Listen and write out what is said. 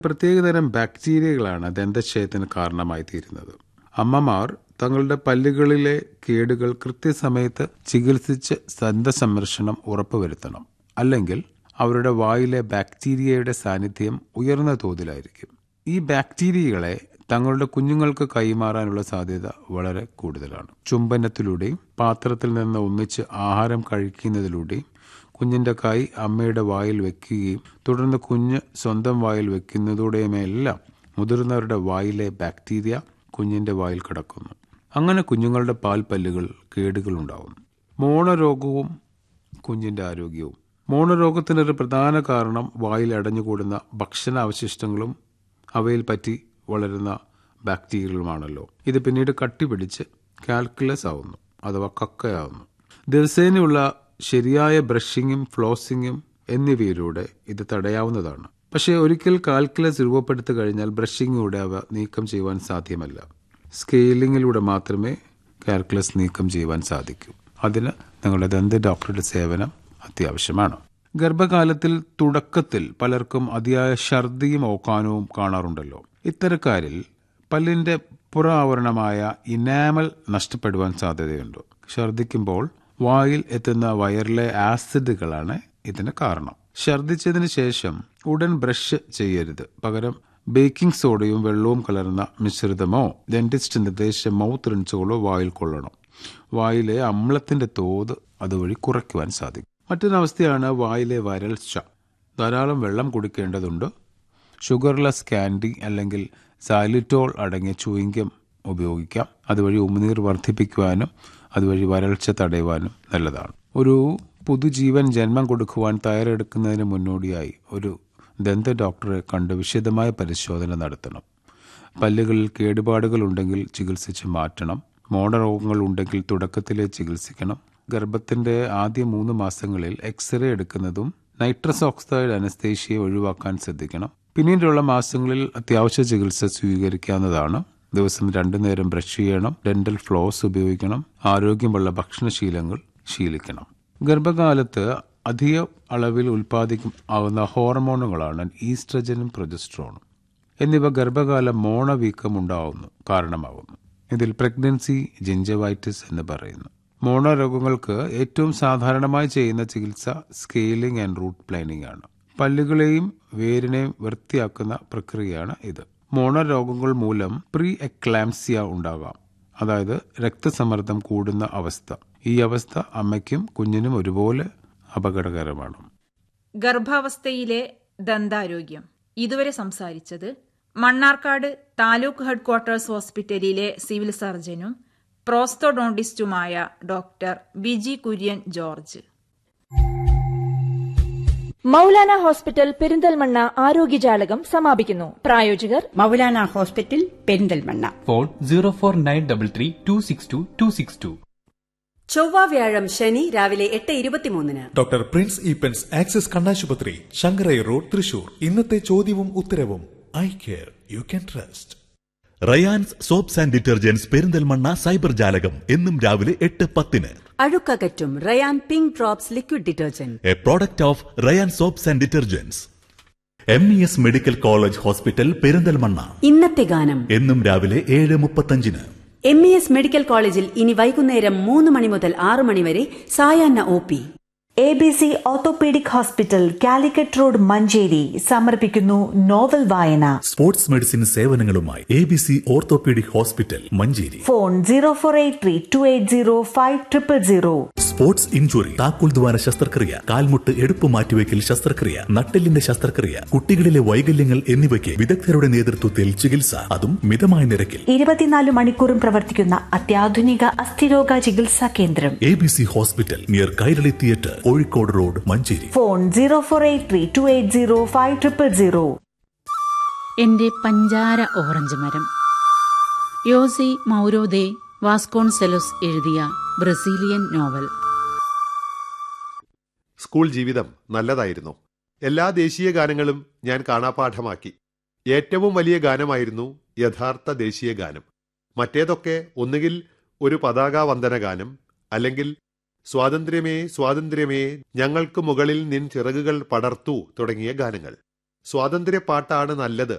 പ്രത്യേകതരം ബാക്ടീരിയകളാണ് ദന്തക്ഷയത്തിന് കാരണമായി തീരുന്നത് അമ്മമാർ തങ്ങളുടെ പല്ലുകളിലെ കേടുകൾ കൃത്യസമയത്ത് ചികിത്സിച്ച് ദന്തസംരക്ഷണം ഉറപ്പുവരുത്തണം അല്ലെങ്കിൽ അവരുടെ വായിലെ ബാക്ടീരിയയുടെ സാന്നിധ്യം ഉയർന്ന തോതിലായിരിക്കും ഈ ബാക്ടീരിയകളെ തങ്ങളുടെ കുഞ്ഞുങ്ങൾക്ക് കൈമാറാനുള്ള സാധ്യത വളരെ കൂടുതലാണ് ചുംബനത്തിലൂടെയും പാത്രത്തിൽ നിന്ന് ഒന്നിച്ച് ആഹാരം കഴിക്കുന്നതിലൂടെയും കുഞ്ഞിന്റെ കൈ അമ്മയുടെ വായിൽ വെക്കുകയും തുടർന്ന് കുഞ്ഞ് സ്വന്തം വായിൽ വെക്കുന്നതോടെയുമെല്ലാം മുതിർന്നവരുടെ വായിലെ ബാക്ടീരിയ കുഞ്ഞിന്റെ വായിൽ കിടക്കുന്നു അങ്ങനെ കുഞ്ഞുങ്ങളുടെ പാൽപ്പല്ലുകൾ കേടുകൾ ഉണ്ടാകുന്നു മോണരോഗവും കുഞ്ഞിന്റെ ആരോഗ്യവും മോണരോഗത്തിനൊരു പ്രധാന കാരണം വായിൽ അടഞ്ഞുകൂടുന്ന ഭക്ഷണാവശിഷ്ടങ്ങളും അവയിൽ പറ്റി വളരുന്ന ബാക്ടീരിയകളുമാണല്ലോ ഇത് പിന്നീട് കട്ടിപിടിച്ച് കാൽക്കുലസ് ആവുന്നു അഥവാ കക്കയാവുന്നു ദിവസേനയുള്ള ശരിയായ ബ്രഷിങ്ങും ഫ്ലോസിങ്ങും എന്നിവയിലൂടെ ഇത് തടയാവുന്നതാണ് പക്ഷേ ഒരിക്കൽ കാൽക്കുലസ് രൂപപ്പെടുത്തി കഴിഞ്ഞാൽ ബ്രഷിങ്ങിലൂടെ അവ നീക്കം ചെയ്യുവാൻ സാധ്യമല്ല സ്കെയിലിങ്ങിലൂടെ മാത്രമേ കാൽക്കുലസ് നീക്കം ചെയ്യുവാൻ സാധിക്കൂ അതിന് നിങ്ങളുടെ ദന്ത ഡോക്ടറുടെ സേവനം അത്യാവശ്യമാണ് ഗർഭകാലത്തിൽ തുടക്കത്തിൽ പലർക്കും അതിയായ ഛർദിയും ഓക്കാനവും കാണാറുണ്ടല്ലോ ഇത്തരക്കാരിൽ പല്ലിന്റെ പുറ ആവരണമായ ഇനാമൽ നഷ്ടപ്പെടുവാൻ സാധ്യതയുണ്ട് ഛർദിക്കുമ്പോൾ വായിൽ എത്തുന്ന വയറിലെ ആസിഡുകളാണ് ഇതിന് കാരണം ഛർദിച്ചതിന് ശേഷം ഉടൻ ബ്രഷ് ചെയ്യരുത് പകരം ബേക്കിംഗ് സോഡയും വെള്ളവും കലർന്ന മിശ്രിതമോ ഡെന്റിസ്റ്റ് നിർദ്ദേശിച്ച മൗത്ത് റിൻസുകളോ വായിൽ കൊള്ളണം വായിലെ അമ്ലത്തിന്റെ തോത് അതുവഴി കുറയ്ക്കുവാൻ സാധിക്കും മറ്റൊരവസ്ഥയാണ് വായിലെ വരൾച്ച ധാരാളം വെള്ളം കുടിക്കേണ്ടതുണ്ട് ഷുഗർലെസ് കാൻഡി അല്ലെങ്കിൽ സാലിറ്റോൾ അടങ്ങിയ ചൂയിങ്കം ഉപയോഗിക്കാം അതുവഴി ഉമിനീർ വർദ്ധിപ്പിക്കുവാനും അതുവഴി വരൾച്ച തടയുവാനും നല്ലതാണ് ഒരു പുതുജീവൻ ജന്മം കൊടുക്കുവാൻ തയ്യാറെടുക്കുന്നതിന് മുന്നോടിയായി ഒരു ദന്ത ഡോക്ടറെ കണ്ട് വിശദമായ പരിശോധന നടത്തണം പല്ലുകളിൽ കേടുപാടുകൾ ഉണ്ടെങ്കിൽ ചികിത്സിച്ച് മാറ്റണം മോണരോഗങ്ങൾ ഉണ്ടെങ്കിൽ തുടക്കത്തിലെ ചികിത്സിക്കണം ഗർഭത്തിന്റെ ആദ്യ മൂന്ന് മാസങ്ങളിൽ എക്സ്റേ എടുക്കുന്നതും നൈട്രസ് ഓക്സൈഡ് അനസ്തേഷ്യയെ ഒഴിവാക്കാൻ ശ്രദ്ധിക്കണം പിന്നീടുള്ള മാസങ്ങളിൽ അത്യാവശ്യ ചികിത്സ സ്വീകരിക്കാവുന്നതാണ് ദിവസം രണ്ടു നേരം ബ്രഷ് ചെയ്യണം ഡെന്റൽ ഫ്ലോസ് ഉപയോഗിക്കണം ആരോഗ്യമുള്ള ഭക്ഷണശീലങ്ങൾ ശീലിക്കണം ഗർഭകാലത്ത് അധിക അളവിൽ ഉൽപ്പാദിക്കും ആവുന്ന ഹോർമോണുകളാണ് ഈസ്ട്രജനും പ്രൊജസ്ട്രോണും എന്നിവ ഗർഭകാല മോണവീക്കം ഉണ്ടാവുന്നു കാരണമാകുന്നു ഇതിൽ പ്രഗ്നൻസി ജിഞ്ചവൈറ്റിസ് എന്ന് പറയുന്നു മോണരോഗങ്ങൾക്ക് ഏറ്റവും സാധാരണമായി ചെയ്യുന്ന ചികിത്സ സ്കെയിലിംഗ് ആൻഡ് റൂട്ട് പ്ലാനിംഗ് ആണ് പല്ലുകളെയും വേരിനെയും വൃത്തിയാക്കുന്ന പ്രക്രിയയാണ് ഇത് മോണരോഗങ്ങൾ മൂലം പ്രീ എക്ലാംസിയ ഉണ്ടാകാം അതായത് രക്തസമ്മർദ്ദം കൂടുന്ന അവസ്ഥ ഈ അവസ്ഥ അമ്മയ്ക്കും കുഞ്ഞിനും ഒരുപോലെ അപകടകരമാണ് ഗർഭാവസ്ഥയിലെ ദന്താരോഗ്യം ഇതുവരെ സംസാരിച്ചത് മണ്ണാർക്കാട് താലൂക്ക് ഹെഡ്ക്വാർട്ടേഴ്സ് ഹോസ്പിറ്റലിലെ സിവിൽ സർജനും പ്രോസ്തോഡോണ്ടിസ്റ്റുമായ ഡോക്ടർ ബിജി കുര്യൻ ജോർജ് മൗലാന ഹോസ്പിറ്റൽ പെരിന്തൽമണ്ണ ആരോഗ്യജാലകം സമാപിക്കുന്നു പ്രായോജകർ Maulana hospital Perinthalmanna phone zero four nine double three two six two two six two ചൊവ്വ വ്യാഴം ശനി രാവിലെ എട്ട് ഇരുപത്തിമൂന്നിന് ഡോക്ടർ പ്രിൻസ് ഈപ്പൻസ് ആക്സിസ് കണ്ണാശുപത്രി ശങ്കരൈ റോഡ് തൃശൂർ ഇന്നത്തെ ചോദ്യവും ഉത്തരവും I care you can trust Ryan's soaps and detergents Perinthalmanna cyber ജാലകം എന്നും രാവിലെ എട്ട് പത്തിന് അഴുക്കകറ്റും Ryan pink drops liquid detergent a product of Ryan soaps and detergents M E S medical college hospital Perinthalmanna ഇന്നത്തെ ഗാനം എന്നും രാവിലെ ഏഴ് മുപ്പത്തഞ്ചിന് എം ഇ എസ് മെഡിക്കൽ കോളേജിൽ ഇനി വൈകുന്നേരം മൂന്ന് മണി മുതൽ ആറ് മണി വരെ സായാഹ്ന O P A B C orthopaedic hospital Calicut road Manjeri സമർപ്പിക്കുന്നു നോവൽ വായന സ്പോർട്സ് മെഡിസിൻ സേവനങ്ങളുമായി A B C orthopaedic hospital Manjeri phone zero four eight three two eight zero five triple zero sports injury താക്കോൽ ദ്വാര ശസ്ത്രക്രിയ കാൽമുട്ട് എടുപ്പ് മാറ്റിവെക്കൽ ശസ്ത്രക്രിയ നട്ടെല്ലിന്റെ ശസ്ത്രക്രിയ കുട്ടികളിലെ വൈകല്യങ്ങൾ എന്നിവയ്ക്ക് വിദഗ്ധരുടെ നേതൃത്വത്തിൽ ചികിത്സ അതും മിതമായ നിരക്കിൽ ഇരുപത്തിനാല് മണിക്കൂറും പ്രവർത്തിക്കുന്ന അത്യാധുനിക അസ്ഥിരോഗ ചികിത്സാ കേന്ദ്രം A B C hospital near Kairali theatre Kozhikode road Manjeri phone zero four eight three two eight zero five triple zero എന്റെ പഞ്ചാര ഓറഞ്ച് മരം യോസി മൗരോദെ വാസ്കോൺസെലോസ് എഴുതിയ ബ്രസീലിയൻ നോവൽ സ്കൂൾ ജീവിതം നല്ലതായിരുന്നു എല്ലാ ദേശീയ ഗാനങ്ങളും ഞാൻ കാണാപാഠമാക്കി ഏറ്റവും വലിയ ഗാനമായിരുന്നു യഥാർത്ഥ ദേശീയ ഗാനം മറ്റേതൊക്കെ ഒന്നുകിൽ ഒരു പതാകാ വന്ദന ഗാനം അല്ലെങ്കിൽ സ്വാതന്ത്ര്യമേ സ്വാതന്ത്ര്യമേ ഞങ്ങൾക്ക് മുകളിൽ നിൻ ചിറകുകൾ പടർത്തു തുടങ്ങിയ ഗാനങ്ങൾ സ്വാതന്ത്ര്യ പാട്ടാണ് നല്ലത്